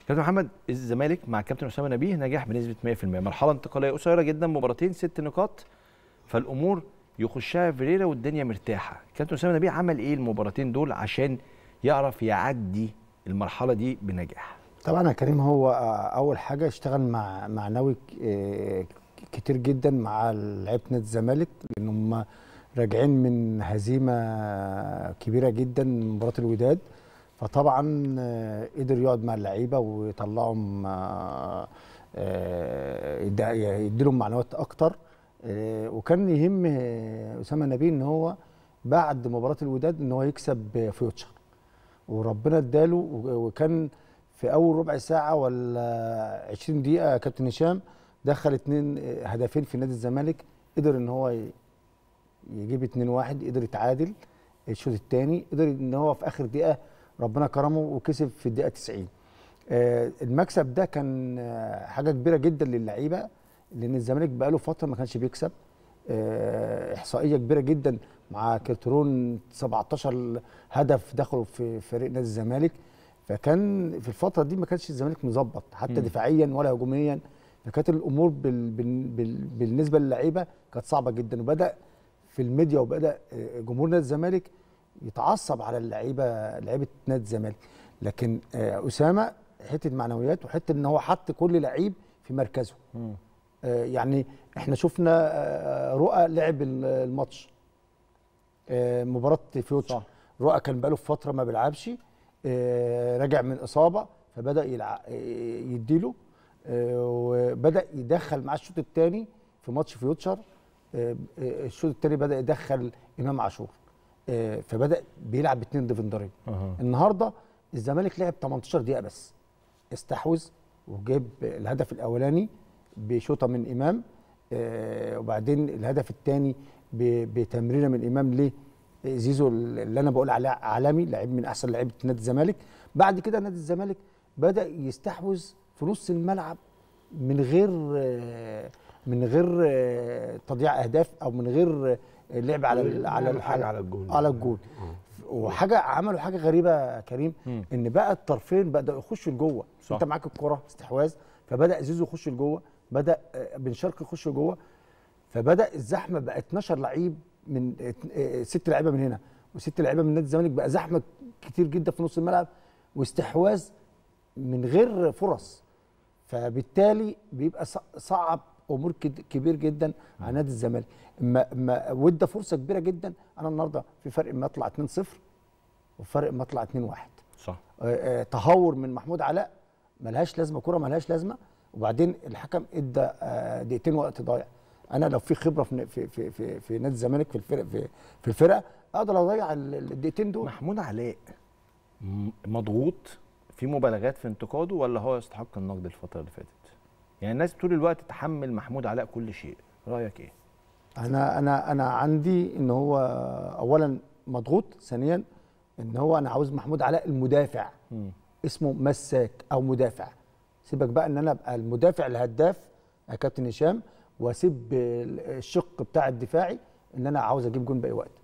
كابتن محمد الزمالك مع كابتن اسامه نبيه نجح بنسبه 100% مرحله انتقاليه قصيره جدا مباراتين ست نقاط فالامور يخشها فيريرا والدنيا مرتاحه كابتن اسامه نبيه عمل ايه المباراتين دول عشان يعرف يعدي المرحله دي بنجاح طبعا يا كريم هو اول حاجه اشتغل مع مع ناوي كتير جدا مع لعيبه نادي الزمالك لان هم راجعين من هزيمه كبيره جدا مباراه الوداد فطبعا قدر يقعد مع اللعيبه ويطلعهم يديلهم معنويات اكتر وكان يهم اسامه نبيه ان هو بعد مباراه الوداد ان هو يكسب فيوتشر وربنا اداله وكان في اول ربع ساعه ولا 20 دقيقه كابتن هشام دخل اتنين هدفين في نادي الزمالك قدر ان هو يجيب 2 1 قدر يتعادل الشوط الثاني قدر ان هو في اخر دقيقه ربنا كرمه وكسب في الدقيقه 90 المكسب ده كان حاجه كبيره جدا للعيبه لان الزمالك بقاله فتره ما كانش بيكسب احصائيه كبيره جدا مع كرترون 17 هدف دخلوا في فريق نادي الزمالك فكان في الفتره دي ما كانش الزمالك مظبط حتى م. دفاعيا ولا هجوميا فكانت الامور بال بال بال بالنسبه للعيبه كانت صعبه جدا وبدا في الميديا وبدا جمهور نادي الزمالك يتعصب على اللعيبه لعيبه نادي الزمالك لكن اسامه حته معنويات وحته ان هو حط كل لعيب في مركزه م. يعني احنا شفنا رؤى لعب الماتش مباراه فيوتشر رؤى كان بقاله فتره ما بيلعبش رجع من اصابه فبدا يلعب يديله وبدا يدخل معاه الشوط الثاني في ماتش فيوتشر الشوط الثاني بدا يدخل امام عاشور فبدا بيلعب باثنين ديفندرين أه. النهارده الزمالك لعب 18 دقيقه بس استحوذ وجاب الهدف الاولاني بشوطه من امام وبعدين الهدف الثاني بتمريره من امام ليه زيزو اللي انا بقول عليه عالمي لعيب من احسن لعيبه نادي الزمالك بعد كده نادي الزمالك بدا يستحوذ في نص الملعب من غير من غير تضييع اهداف او من غير لعب على على حاجه على الجول على الجول وحاجه عملوا حاجه غريبه يا كريم م. ان بقى الطرفين بداوا يخشوا لجوه انت معاك الكره استحواذ فبدا زيزو يخش لجوه بدا بن شرقي يخش جوه فبدا الزحمه بقى 12 لعيب من ست لعيبه من هنا وست لعيبه من نادي الزمالك بقى زحمه كتير جدا في نص الملعب واستحواذ من غير فرص فبالتالي بيبقى صعب امور كبير جدا على نادي الزمالك اما اما وادى فرصه كبيره جدا انا النهارده في فرق ما اطلع 2-0 وفرق ما اطلع 2-1 صح آه تهور من محمود علاء ملهاش لازمه كره ملهاش لازمه وبعدين الحكم ادى آه دقيقتين وقت ضايع انا لو في خبره في في في في, في نادي الزمالك في الفرق في, في الفرقه اقدر اضيع الدقيقتين دول محمود علاء مضغوط في مبالغات في انتقاده ولا هو يستحق النقد الفتره اللي فاتت يعني الناس طول الوقت تحمل محمود علاء كل شيء رايك ايه انا انا انا عندي ان هو اولا مضغوط ثانيا ان هو انا عاوز محمود علاء المدافع م. اسمه مساك او مدافع سيبك بقى ان انا ابقى المدافع الهداف يا كابتن هشام واسيب الشق بتاع الدفاعي ان انا عاوز اجيب جون باي وقت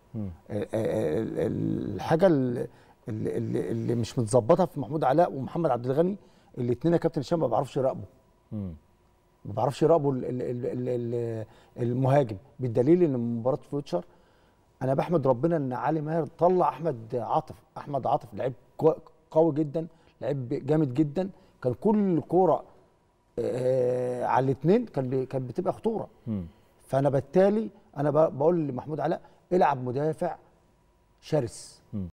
الحاجه اللي, اللي, اللي مش متظبطه في محمود علاء ومحمد عبد الغني الاثنين يا كابتن هشام ما بيعرفوش يراقبوا ما بيعرفش يراقبوا المهاجم بالدليل ان مباراه فيوتشر انا بحمد ربنا ان علي ماهر طلع احمد عاطف احمد عاطف لعيب قوي جدا لعيب جامد جدا كان كل كوره آه على الاثنين كان كانت بتبقى خطوره م. فانا بالتالي انا بقول لمحمود علاء العب مدافع شرس م.